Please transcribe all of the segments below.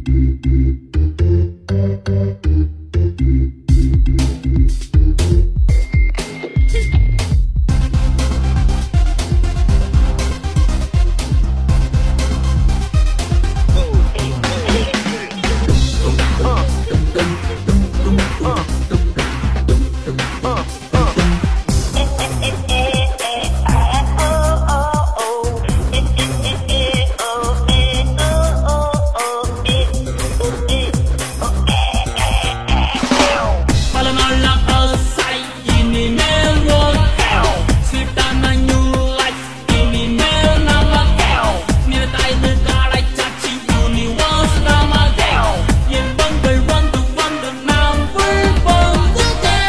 பல நாளா ஆசை இனிமேல் ஒரு ஸ்வீட்டான நியூ லைஃப் இனிமேல் நமக்கு நிறத்தாய்ந்து காடை சாட்சி யூனிவர்ஸ் நமக்கு இன்பங்கள் வந்து வந்து நாம் உள்பொங்குதே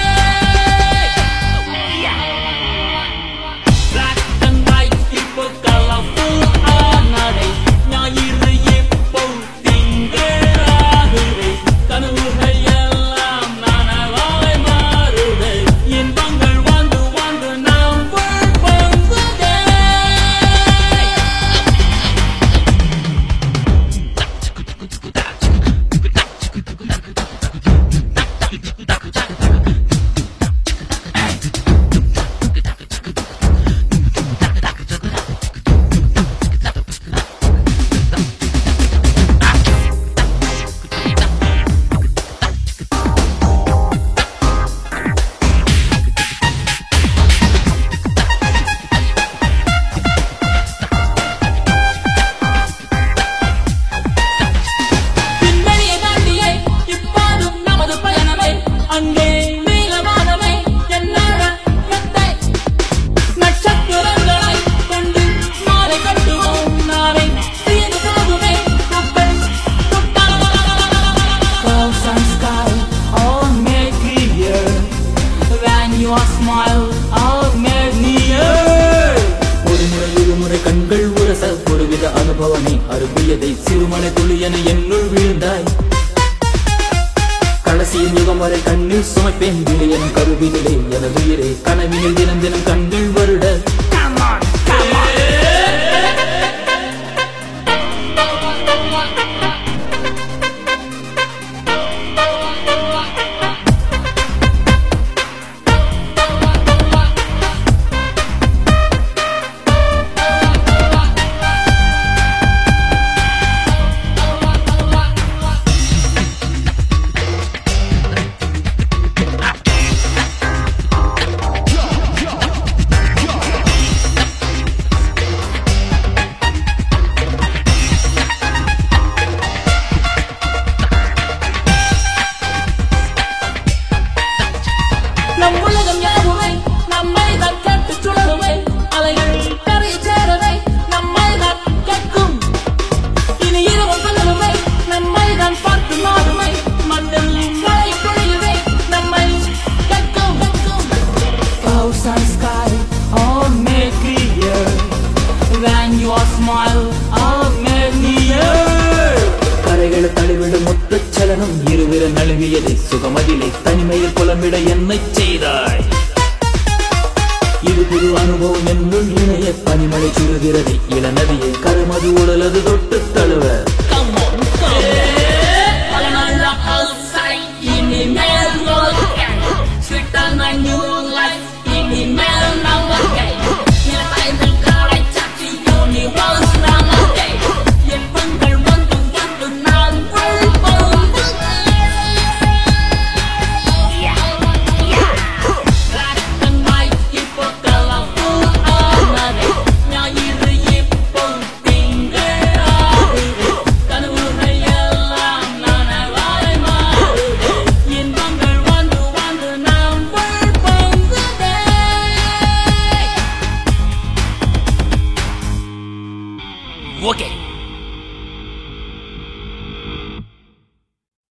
Black and white இப்போ colourful ஆனதே ஞாயிறு இப்போ திங்களாகுதே கனவுகள் எல்லாம் நனவாய் மாறுதே இன்பங்கள் வந்து வந்து நாம் உள்பொங்குதே விண்வெளியை தாண்டியே இப்போதும் நமது பயணமே அங்கே நீலவானமே என்னோட மெத்தை நட்சத்திரங்களை கொண்டு மாலை கட்டுவோம் நாளை தீர்ந்து போகுமே குப்பை Clouds and sky all made clear When you smile all made near ஒரு முறை இருமுறை கண்கள் உரச ஒருவித அனுபவமே அருவியதை சிறுமலை துளியன என்னுள் வீழ்ந்தாய் கடைசியின் யுகம் வரை கண்ணில் சுமைப்பேன் விழியன் கருவினிலே எனது உயிரே கனவினில் தினம் தினம் கண்கள் வருட நம் உலகம் யாவுமே நம்மை தான் கேட்டு சுழலுமே அலைகள் கரை சேரவே நம்மை தான் கேட்கும் இனி இரவும் பகலுமே நம்மை தான் பார்த்து மாறுமே மண்ணில் மழை பொழியுமே நம்மை கேட்கும் Clouds and sky all made clear When you smile all made near கரைகளை தழுவிடும் மொத்தச் சலனம் இருவிர நழுவியதை சுகமதிலை தனிமையில் புலம்பிட என்னை செய்தாய் இது புது அனுபவம் என்னுள் இணைய பனிமழை சுடுகிறது இளநதியை கருமது உடலது